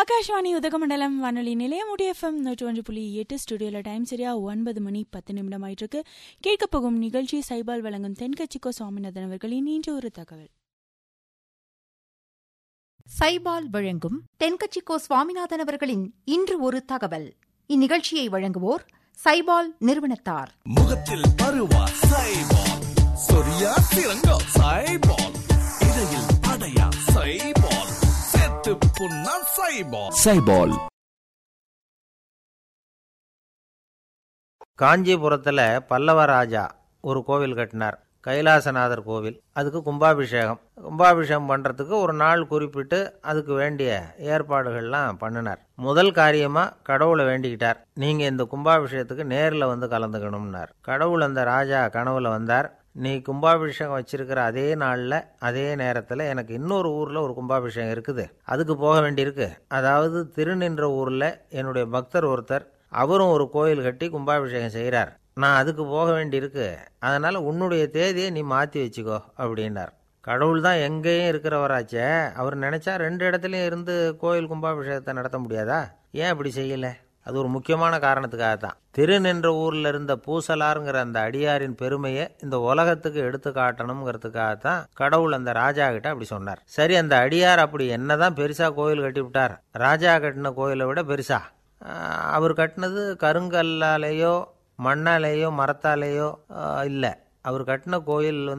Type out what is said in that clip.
ஆகாஷ்வாணி உதகமண்டலம் வானொலி நிலையம் எஃப்எம் நூற்றி ஒன்று புள்ளி எட்டு ஸ்டுடியோல டைம் சரியா ஒன்பது மணி பத்து நிமிடம் ஆயிட்டு இருக்கு கேட்க போகும் நிகழ்ச்சி சைபால் வழங்கும் தென்கட்சிக்கோ சுவாமிநாதன் அவர்களின் இன்று ஒரு தகவல் சைபால் வழங்கும் தென்கட்சிக்கோ சுவாமிநாதன் அவர்களின் இன்று ஒரு தகவல் இந்நிகழ்ச்சியை வழங்குவோர் சைபால் நிறுவனத்தார் முகத்தில் பருவா சைபால் சொரியா சிறங்கோ சைபால் இடையில் படையா சைபால் செத்து புண்ணா சைபால் சைபால் காஞ்சிபுரத்தில் பல்லவ ராஜா ஒரு கோவில் கட்டினார் கைலாசநாதர் கோவில் அதுக்கு கும்பாபிஷேகம் கும்பாபிஷேகம் பண்ணுறதுக்கு ஒரு நாள் குறிப்பிட்டு அதுக்கு வேண்டிய ஏற்பாடுகள்லாம் பண்ணினார் முதல் காரியமாக கடவுளை வேண்டிக்கிட்டார் நீங்கள் இந்த கும்பாபிஷேகத்துக்கு நேரில் வந்து கலந்துக்கணும்னார் கடவுள் அந்த ராஜா கனவுல வந்தார் நீ கும்பாபிஷேகம் வச்சிருக்கிற அதே நாளில் அதே நேரத்தில் எனக்கு இன்னொரு ஊரில் ஒரு கும்பாபிஷேகம் இருக்குது அதுக்கு போக வேண்டியிருக்கு அதாவது திருநின்ற ஊரில் என்னுடைய பக்தர் ஒருத்தர் அவரும் ஒரு கோயில் கட்டி கும்பாபிஷேகம் செய்கிறார் நான் அதுக்கு போக வேண்டியிருக்கு அதனால் உன்னுடைய தேதியை நீ மாற்றி வச்சுக்கோ அப்படின்னார் கடவுள் தான் எங்கேயும் இருக்கிறவராச்சே அவர் நினச்சா ரெண்டு இடத்துலையும் இருந்து கோயில் கும்பாபிஷேகத்தை நடத்த முடியாதா ஏன் அப்படி செய்யலை அது ஒரு முக்கியமான காரணத்துக்காக தான் திருநின்ற ஊரில் இருந்த பூசலாருங்கிற அந்த அடியாரின் பெருமையை இந்த உலகத்துக்கு எடுத்து காட்டணுங்கிறதுக்காக தான் கடவுள் அந்த ராஜா கிட்ட அப்படி சொன்னார் சரி அந்த அடியார் அப்படி என்னதான் பெருசா கோயில் கட்டி விட்டார் ராஜா கட்டின கோயிலை விட பெருசா ஆஹ் அவர் கட்டினது கருங்கல்லாலேயோ மண்ணாலேயோ மரத்தாலேயோ இல்லை அவர் கட்டின கோயில் வந்து